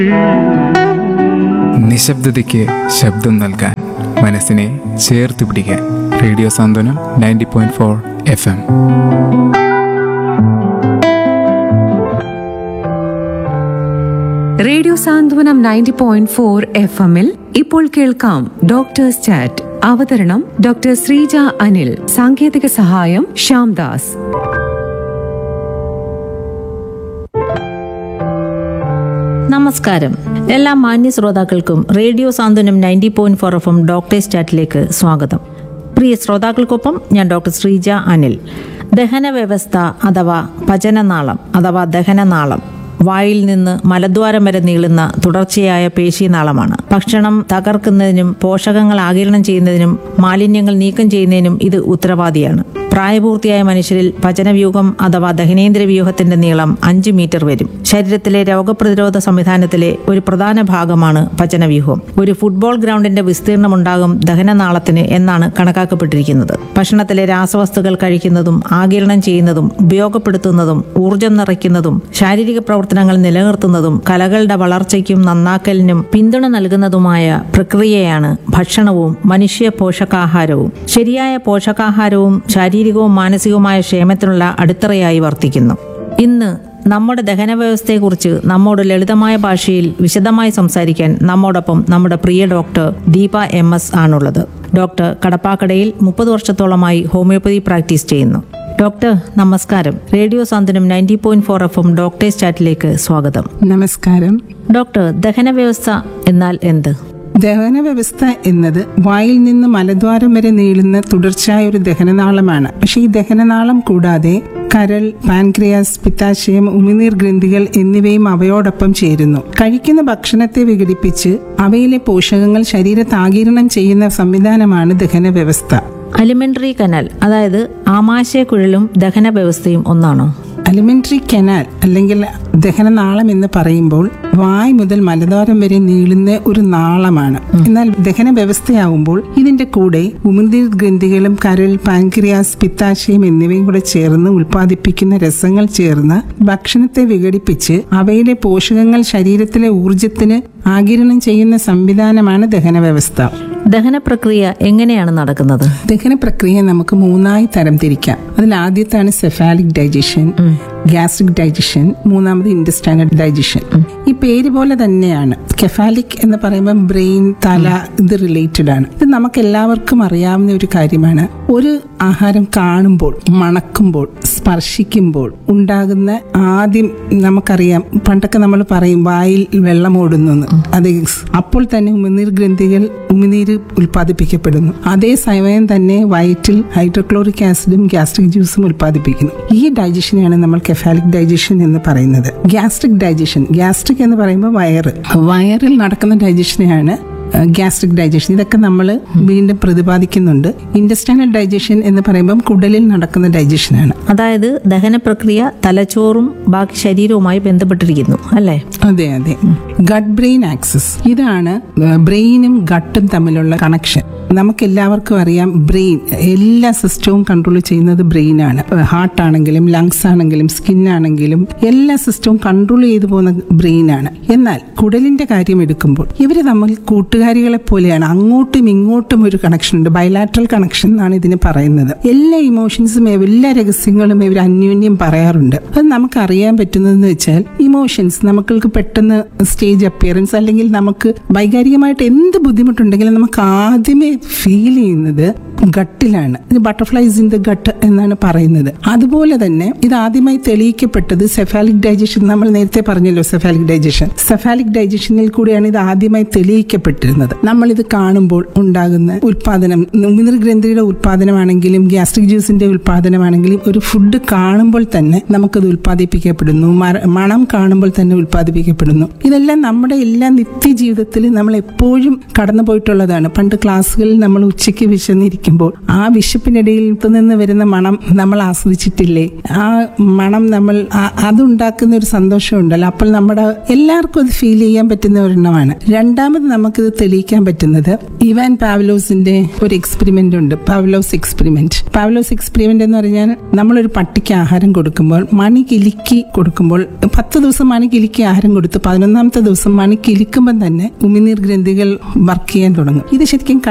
നിശബ്ദതയ്ക്ക് ശബ്ദം നൽകാൻ മനസ്സിനെ ചേർത്ത് പിടിക്കാൻ radio Santhwanam ninety point four F M radio Santhwanam ninety point four F എമ്മിൽ ഇപ്പോൾ കേൾക്കാം ഡോക്ടേഴ്സ് ചാറ്റ് അവതരണം ഡോക്ടർ ശ്രീജ അനിൽ സാങ്കേതിക സഹായം ശ്യാംദാസ് നമസ്കാരം എല്ലാ മാന്യ ശ്രോതാക്കൾക്കും radio Santhwanam ninety point four F M doctors ചാറ്റിലേക്ക് സ്വാഗതം പ്രിയ ശ്രോതാക്കൾക്കൊപ്പം ഞാൻ ഡോക്ടർ ശ്രീജ അനിൽ ദഹന വ്യവസ്ഥ അഥവാ പചനനാളം അഥവാ ദഹനനാളം വായിൽ നിന്ന് മലദ്വാരം വരെ നീളുന്ന തുടർച്ചയായ പേശീനാളമാണ് ഭക്ഷണം തകർക്കുന്നതിനും പോഷകങ്ങൾ ആകിരണം ചെയ്യുന്നതിനും മാലിന്യങ്ങൾ നീക്കം ചെയ്യുന്നതിനും ഇത് ഉത്തരവാദിയാണ് പ്രായപൂർത്തിയായ മനുഷ്യരിൽ പചനവ്യൂഹം അഥവാ ദഹനേന്ദ്ര വ്യൂഹത്തിന്റെ നീളം അഞ്ച് മീറ്റർ വരും ശരീരത്തിലെ രോഗപ്രതിരോധ സംവിധാനത്തിലെ ഒരു പ്രധാന ഭാഗമാണ് പചനവ്യൂഹം ഒരു ഫുട്ബോൾ ഗ്രൗണ്ടിന്റെ വിസ്തീർണമുണ്ടാകും ദഹനനാളത്തിന് എന്നാണ് കണക്കാക്കപ്പെട്ടിരിക്കുന്നത് ഭക്ഷണത്തിലെ രാസവസ്തുക്കൾ കഴിക്കുന്നതും ആകിരണം ചെയ്യുന്നതും ഉപയോഗപ്പെടുത്തുന്നതും ഊർജം നിറയ്ക്കുന്നതും ശാരീരിക പ്രവർത്തനങ്ങൾ നിലനിർത്തുന്നതും കലകളുടെ വളർച്ചയ്ക്കും നന്നാക്കലിനും പിന്തുണ നൽകുന്നതുമായ പ്രക്രിയയാണ് ഭക്ഷണവും മനുഷ്യ പോഷകാഹാരവും ശരിയായ പോഷകാഹാരവും ശാരീരികവും മാനസികവുമായ ക്ഷേമത്തിനുള്ള അടിത്തറയായി വർത്തിക്കുന്നു ഇന്ന് നമ്മുടെ ദഹന വ്യവസ്ഥയെക്കുറിച്ച് നമ്മോട് ലളിതമായ ഭാഷയിൽ വിശദമായി സംസാരിക്കാൻ നമ്മോടൊപ്പം നമ്മുടെ പ്രിയ ഡോക്ടർ ദീപ എം എസ് ആണുള്ളത് ഡോക്ടർ കടപ്പാക്കടയിൽ മുപ്പത് വർഷത്തോളമായി ഹോമിയോപ്പതി പ്രാക്ടീസ് ചെയ്യുന്നു ഡോക്ടർ നമസ്കാരം radio Santhwanam ninety point four F M doctors ചാറ്റിലേക്ക് സ്വാഗതം നമസ്കാരം ഡോക്ടർ ദഹന വ്യവസ്ഥ എന്നാൽ എന്ത് ദഹന വ്യവസ്ഥ എന്നത് വായിൽ നിന്ന് മലദ്വാരം വരെ നീളുന്ന തുടർച്ചയായ ഒരു ദഹനനാളമാണ് പക്ഷെ ഈ ദഹനനാളം കൂടാതെ കരൾ പാൻക്രിയാസ് പിത്താശയം ഉമിനീർ ഗ്രന്ഥികൾ എന്നിവയും അവയോടൊപ്പം ചേരുന്നു കഴിക്കുന്ന ഭക്ഷണത്തെ വിഘടിപ്പിച്ച് അവയിലെ പോഷകങ്ങൾ ശരീരത്ത് ആകിരണം ചെയ്യുന്ന സംവിധാനമാണ് ദഹന വ്യവസ്ഥ അലിമെന്ററി കനാൽ അതായത് ആമാശയക്കുഴലും ദഹന വ്യവസ്ഥയും ഒന്നാണോ അലിമെന്ററി കനാൽ അല്ലെങ്കിൽ ദഹനനാളം എന്ന് പറയുമ്പോൾ വായ് മുതൽ മലദ്വാരം വരെ നീളുന്ന ഒരു നാളമാണ് എന്നാൽ ദഹന വ്യവസ്ഥയാവുമ്പോൾ ഇതിന്റെ കൂടെ ഉമിനീർ ഗ്രന്ഥികളും കരൾ പാൻക്രിയാസ് പിത്താശയം എന്നിവയും കൂടെ ചേർന്ന് ഉൽപ്പാദിപ്പിക്കുന്ന രസങ്ങൾ ചേർന്ന് ഭക്ഷണത്തെ വിഘടിപ്പിച്ച് അവയിലെ പോഷകങ്ങൾ ശരീരത്തിലെ ഊർജത്തിന് ആകിരണം ചെയ്യുന്ന സംവിധാനമാണ് ദഹന വ്യവസ്ഥ ദഹന പ്രക്രിയ എങ്ങനെയാണ് നടക്കുന്നത് ദഹന പ്രക്രിയ നമുക്ക് മൂന്നായി തരം തിരിക്കാം അതിൽ ആദ്യത്താണ് സെഫാലിക് ഡൈജഷൻ ഗ്യാസ്ട്രിക് ഡൈജഷൻ മൂന്നാമത് ഇൻഡസ്റ്റൈനൽ ഡൈജഷൻ ഈ പേര് പോലെ തന്നെയാണ് കെഫാലിക് എന്ന് പറയുമ്പോൾ ബ്രെയിൻ തല ഇത് റിലേറ്റഡ് ആണ് ഇത് നമുക്ക് എല്ലാവർക്കും അറിയാവുന്ന ഒരു കാര്യമാണ് ഒരു ആഹാരം കാണുമ്പോൾ മണക്കുമ്പോൾ സ്പർശിക്കുമ്പോൾ ഉണ്ടാകുന്ന ആദ്യം നമുക്കറിയാം പണ്ടൊക്കെ നമ്മൾ പറയും വായിൽ വെള്ളം ഓടുന്നു എന്ന്. അത് അപ്പോൾ തന്നെ ഉമിനീർ ഗ്രന്ഥികൾ ഉമിനീര് ഉൽപ്പാദിപ്പിക്കപ്പെടുന്നു അതേ സമയം തന്നെ വയറ്റിൽ ഹൈഡ്രോക്ലോറിക് ആസിഡും ഗ്യാസ്ട്രിക് ജ്യൂസും ഉൽപ്പാദിപ്പിക്കുന്നു ഈ ഡൈജഷനെയാണ് നമ്മൾ കെഫാലിക് ഡൈജഷൻ എന്ന് പറയുന്നത് ഗ്യാസ്ട്രിക് ഡൈജഷൻ ഗ്യാസ്ട്രിക് എന്ന് പറയുമ്പോൾ വയറ് വയറിൽ നടക്കുന്ന ഡൈജഷനെയാണ് ഗ്യാസ്ട്രിക് ഡൈജഷൻ ഇതൊക്കെ നമ്മൾ വീണ്ടും പ്രതിപാദിക്കുന്നുണ്ട് ഇൻഡസ്റ്റൈനൽ ഡൈജഷൻ എന്ന് പറയുമ്പം കുടലിൽ നടക്കുന്ന ഡൈജഷനാണ് അതായത് ദഹന പ്രക്രിയ തലച്ചോറും ബാക്കി ശരീരവുമായി ബന്ധപ്പെട്ടിരിക്കുന്നു അല്ലേ അതെ അതെ ഗട്ട് ബ്രെയിൻ ആക്സസ് ഇതാണ് ബ്രെയിനും ഗട്ടും തമ്മിലുള്ള കണക്ഷൻ നമുക്ക് എല്ലാവർക്കും അറിയാം ബ്രെയിൻ എല്ലാ സിസ്റ്റവും കൺട്രോൾ ചെയ്യുന്നത് ബ്രെയിൻ ആണ് ഹാർട്ട് ആണെങ്കിലും ലങ്സ് ആണെങ്കിലും സ്കിൻ ആണെങ്കിലും എല്ലാ സിസ്റ്റവും കൺട്രോൾ ചെയ്തു പോകുന്ന ബ്രെയിൻ ആണ് എന്നാൽ കുടലിന്റെ കാര്യം എടുക്കുമ്പോൾ ഇവര് തമ്മിൽ കൂട്ടുകാരികളെ പോലെയാണ് അങ്ങോട്ടും ഇങ്ങോട്ടും ഒരു കണക്ഷൻ ഉണ്ട് ബയലാട്രൽ കണക്ഷൻ എന്നാണ് ഇതിന് പറയുന്നത് എല്ലാ ഇമോഷൻസും എല്ലാ രഹസ്യങ്ങളും ഇവർ അന്യോന്യം പറയാറുണ്ട് അത് നമുക്ക് അറിയാൻ പറ്റുന്നതെന്ന് വെച്ചാൽ ഇമോഷൻസ് നമ്മൾക്ക് പെട്ടെന്ന് സ്റ്റേജ് അപ്പിയറൻസ് അല്ലെങ്കിൽ നമുക്ക് വൈകാരികമായിട്ട് എന്ത് ബുദ്ധിമുട്ടുണ്ടെങ്കിലും നമുക്ക് ആദ്യമേ ഫീൽ ചെയ്യുന്നത് ഗട്ടിലാണ് ഇത് ബട്ടർഫ്ലൈസ് ഇൻ ദ ഗട്ട് എന്നാണ് പറയുന്നത് അതുപോലെ തന്നെ ഇത് ആദ്യമായി തെളിയിക്കപ്പെട്ടത് സെഫാലിക് ഡൈജഷൻ നമ്മൾ നേരത്തെ പറഞ്ഞല്ലോ സെഫാലിക് ഡൈജഷൻ സെഫാലിക് ഡൈജഷനിൽ കൂടിയാണ് ഇത് ആദ്യമായി തെളിയിക്കപ്പെട്ടിരുന്നത് നമ്മൾ ഇത് കാണുമ്പോൾ ഉണ്ടാകുന്ന ഉൽപാദനം ഉമിനീർ ഗ്രന്ഥിയുടെ ഉൽപാദനമാണെങ്കിലും ഗ്യാസ്ട്രിക് ജ്യൂസിന്റെ ഉൽപാദനമാണെങ്കിലും ഒരു ഫുഡ് കാണുമ്പോൾ തന്നെ നമുക്കത് ഉൽപ്പാദിപ്പിക്കപ്പെടുന്നു മര- മണം കാണുമ്പോൾ തന്നെ ഉൽപ്പാദിപ്പിക്കപ്പെടുന്നു ഇതെല്ലാം നമ്മുടെ എല്ലാ നിത്യജീവിതത്തിൽ നമ്മൾ എപ്പോഴും കടന്നു പോയിട്ടുള്ളതാണ് പണ്ട് ക്ലാസ്സുകളിൽ നമ്മൾ ഉച്ചയ്ക്ക് വിശന്നിരിക്കും കഴിക്കുമ്പോൾ ആ വിശപ്പിനിടയിൽ നിന്ന് വരുന്ന മണം നമ്മൾ ആസ്വദിച്ചിട്ടില്ലേ ആ മണം നമ്മൾ ആ- അതുണ്ടാക്കുന്ന ഒരു സന്തോഷമുണ്ടല്ലോ അപ്പോൾ നമ്മുടെ എല്ലാവർക്കും അത് ഫീൽ ചെയ്യാൻ പറ്റുന്ന ഒരെണ്ണമാണ് രണ്ടാമത് നമുക്കിത് തെളിയിക്കാൻ പറ്റുന്നത് ഇവാൻ പാവലോസിന്റെ ഒരു എക്സ്പെരിമെന്റ് ഉണ്ട് പാവലോസ് എക്സ്പെരിമെന്റ് പാവലോസ് എക്സ്പെരിമെന്റ് എന്ന് പറഞ്ഞാൽ നമ്മളൊരു പട്ടിക്ക് ആഹാരം കൊടുക്കുമ്പോൾ മണി കിലുക്കി കൊടുക്കുമ്പോൾ പത്ത് ദിവസം മണി കിലുക്കി ആഹാരം കൊടുത്ത് പതിനൊന്നാമത്തെ ദിവസം മണി കിലുക്കുമ്പോൾ തന്നെ ഉമിനീർ ഗ്രന്ഥികൾ വർക്ക് ചെയ്യാൻ തുടങ്ങും ഇത് ശരിക്കും